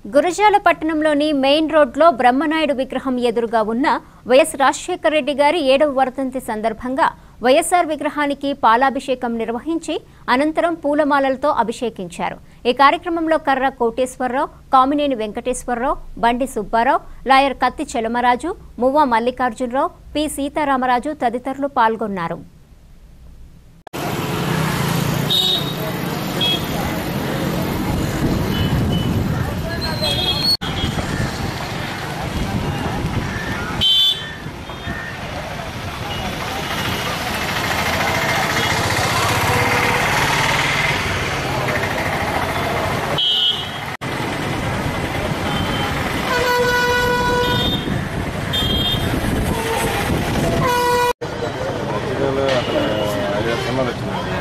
గురజాల పట్టణంలోని మెయిన్ రోడ్లో బ్రహ్మనాయుడు విగ్రహం ఎదురుగా ఉన్న వైఎస్ రాజశేఖర రెడ్డి గారి ఏడవ వర్ధంతి సందర్భంగా వైఎస్ఆర్ విగ్రహానికి పాలాభిషేకం నిర్వహించి అనంతరం పూలమాలలతో అభిషేకించారు ఈ కార్యక్రమంలో కర్ర కోటేశ్వరరావు కామినేని వెంకటేశ్వరరావు బండి సుబ్బారావు లాయర్ కత్తి చెలమరాజు మువ్వ మల్లికార్జునరావు పి సీతారామరాజు తదితరులు పాల్గొన్నారు మధ్యలో అక్కడ ఐదారు సినిమాలు వచ్చినాయి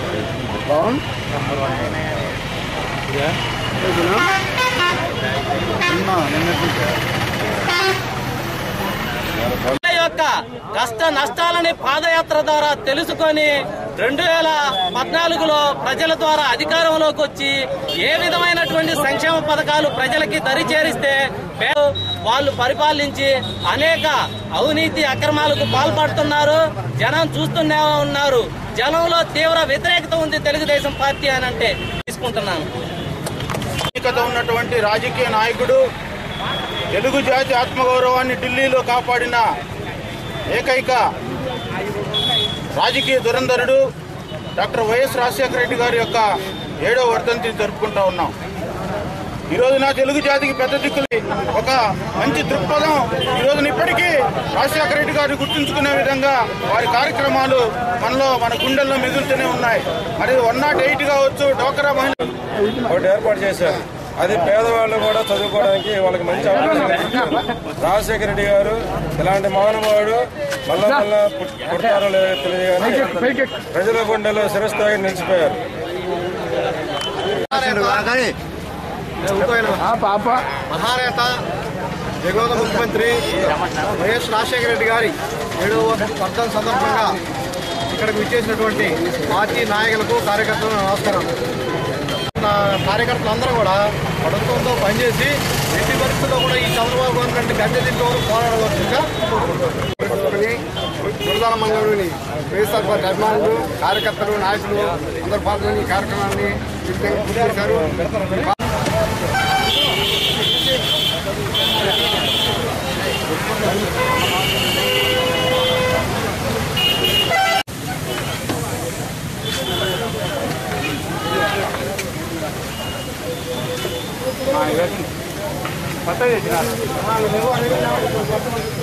ప్రజల యొక్క కష్ట నష్టాలని పాదయాత్ర ద్వారా తెలుసుకొని రెండు వేల పద్నాలుగులో ప్రజల ద్వారా అధికారంలోకి వచ్చి ఏ విధమైనటువంటి సంక్షేమ పథకాలు ప్రజలకి దరిచేరిస్తే పే- వాళ్ళు పరిపాలించి అనేక అవినీతి అక్రమాలకు పాల్పడుతున్నారు జనం చూస్తూనే ఉన్నారు జనంలో తీవ్ర వ్యతిరేకత ఉంది తెలుగుదేశం పార్టీ అని అంటే తీసుకుంటున్నాను ఆధునికత ఉన్నటువంటి రాజకీయ నాయకుడు తెలుగు జాతి ఆత్మగౌరవాన్ని ఢిల్లీలో కాపాడిన ఏకైక రాజకీయ దురంధరుడు డాక్టర్ వైఎస్ రాజశేఖర రెడ్డి గారి యొక్క ఏడో వర్ధంతి జరుపుకుంటా ఉన్నాం ఈ రోజున తెలుగు జాతికి పెద్ద దిక్కులు ఒక మంచి దృక్పథం ఈ రోజున ఇప్పటికీ రాజశేఖర రెడ్డి గారిని గుర్తుంచుకునే విధంగా వారి కార్యక్రమాలు మనలో మన గుండెల్లో మిగులుతూనే ఉన్నాయి మరి వన్ నాట్ ఎయిట్ కావచ్చు డోకరా మహిళ ఒకటి ఏర్పాటు చేశారు అది పేదవాళ్ళు కూడా చదువుకోవడానికి వాళ్ళకి మంచి అవకాశం కల్పించారు రాజశేఖర రెడ్డి గారు ఇలాంటి మహానుభావుడు మళ్ళా మళ్ళా పుట్- పుడతారో లేదో తెలియదు కానీ ప్రజల గుండెలో శిరస్థాయి నిలిచిపోయారు మహానేత జగోద ముఖ్యమంత్రి వైఎస్ రాజశేఖర రెడ్డి గారి ఏడవ వర్ధం సందర్భంగా ఇక్కడికి విచ్చేసినటువంటి పార్టీ నాయకులకు కార్యకర్తలకు నమస్కారం నా కార్యకర్తలందరూ కూడా పడుతుందో పనిచేసి ఎట్టి పరిస్థితుల్లో కూడా ఈ చంద్రబాబు గవర్నమెంట్ గద్దె దింపే వరకు పోరాడవలసిందిగా గురజాల మండలంలోని వైఎస్ఆర్ పార్టీ అభిమానులు కార్యకర్తలు నాయకులు అందరు పాల్గొని ఈ కార్యక్రమాన్ని పూర్తి చేశారు పట్ట చేసిన